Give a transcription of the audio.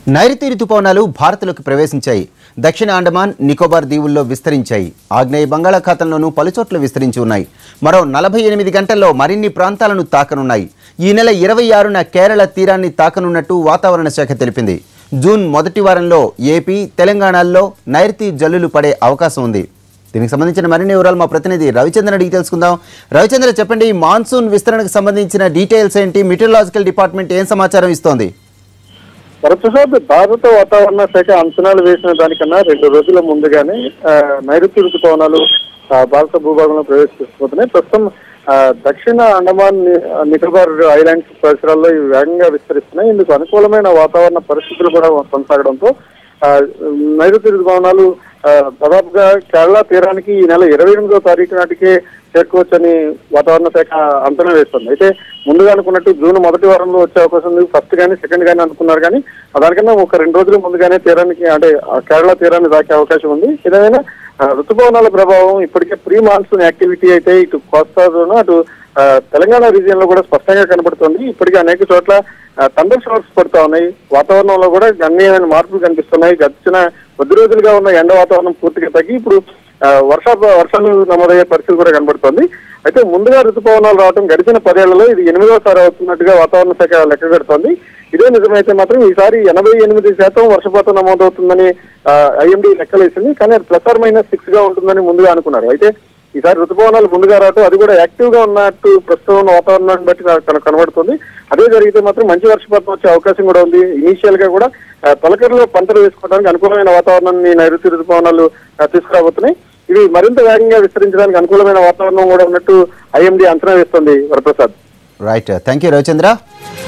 నైరుతి రుతుపవనాలు భారత్లోకి ప్రవేశించాయి దక్షిణ అండమాన్ నికోబార్ దీవుల్లో విస్తరించాయి ఆగ్నేయ బంగాళాఖాతంలోనూ పలుచోట్ల విస్తరించి ఉన్నాయి మరో నలభై ఎనిమిది గంటల్లో మరిన్ని ప్రాంతాలను తాకనున్నాయి ఈ నెల ఇరవై ఆరున కేరళ తీరాన్ని తాకనున్నట్టు వాతావరణ శాఖ తెలిపింది జూన్ మొదటి వారంలో ఏపీ తెలంగాణల్లో నైరుతి జల్లులు పడే అవకాశం ఉంది దీనికి సంబంధించిన మరిన్ని వివరాలు మా ప్రతినిధి రవిచంద్రన్ అడిగి తెలుసుకుందాం రవిచంద్ర చెప్పండి మాన్సూన్ విస్తరణకు సంబంధించిన డీటెయిల్స్ ఏంటి మెటీరియలాజికల్ డిపార్ట్మెంట్ ఏం సమాచారం ఇస్తోంది వరప్రసాద్ భారత వాతావరణ శాఖ అంచనాలు వేసిన దానికన్నా రెండు రోజుల ముందుగానే ఆ, నైరుతి ఋతుపవనాలు ఆ, భారత భూభాగంలో ప్రవేశిస్తున్నాయి ప్రస్తుతం ఆ, దక్షిణ అండమాన్ ని- నికోబార్ ఐలాండ్స్ పరిసరాల్లో ఇవి వేగంగా విస్తరిస్తున్నాయి ఇందుకు అనుకూలమైన వాతావరణ పరిస్థితులు కూడా కొనసాగడంతో ఆ, నైరుతి ఋతుపవనాలు ఆ, దాదాపుగా కేరళ తీరానికి ఈ నెల ఇరవై ఎనిమిదో తారీఖు నాటికే చేరుకోవచ్చని వాతావరణ శాఖ అంచనా వేస్తుంది అయితే ముందుగా అనుకున్నట్టు జూన్ మొదటి వారంలో వచ్చే అవకాశం ఉంది ఫస్ట్ కానీ సెకండ్ కానీ అనుకున్నారు కానీ దానికన్నా ఒక రెండు రోజుల ముందుగానే తీరానికి అంటే ఆ కేరళ తీరాన్ని దాకే అవకాశం ఉంది ఏదైనా ఆ, ఋతుపవనాల ప్రభావం ఇప్పటికే ప్రీ మాన్సూన్ యాక్టివిటీ అయితే ఇటు కోస్తాలోను అటు ఆ, తెలంగాణ రీజియన్ లో కూడా స్పష్టంగా కనబడుతుంది ఇప్పటికే అనేక చోట్ల థండర్ షవర్స్ పడుతా ఉన్నాయి వాతావరణంలో కూడా గణనీయమైన మార్పులు కనిపిస్తున్నాయి గడిచిన కొద్ది రోజులుగా ఉన్న ఎండ వాతావరణం పూర్తిగా తగ్గి ఇప్పుడు ఆ, వర్ష వర్షాలు నమోదయ్యే పరిస్థితి కూడా కనబడుతోంది అయితే ముందుగా ఋతుపవనాలు రావడం గడిచిన పదేళ్లలో ఇది ఎనిమిదోసారి అవుతున్నట్టుగా వాతావరణ శాఖ లెక్క కడుతోంది ఇదే నిజమైతే మాత్రం ఈసారి ఎనభై ఎనిమిది శాతం వర్షపాతం నమోదవుతుందని ఐఎండీ లెక్కలేసింది కానీ అది ప్లస్ ఆర్ మైనస్ సిక్స్ గా ఉంటుందని ముందుగా అనుకున్నారు అయితే ఈసారి ఋతుపవనాలు ముందుగా రావటం అది కూడా యాక్టివ్ గా ఉన్నట్టు ప్రస్తుతం ఉన్న వాతావరణాన్ని బట్టి నాకు కన- కనబడుతుంది అదే జరిగితే మాత్రం మంచి వర్షపాతం వచ్చే అవకాశం కూడా ఉంది ఇనీషియల్ గా కూడా ఆ, తొలకరిలో పంటలు వేసుకోవడానికి అనుకూలమైన వాతావరణాన్ని నైరుతి ఋతుపవనాలు ఆ, తీసుకురాబోతున్నాయి ఇవి మరింత వేగంగా విస్తరించడానికి అనుకూలమైన వాతావరణం కూడా ఉన్నట్టు ఐఎండీ అంచనా వేస్తుంది Varaprasad right thank you Ravichandra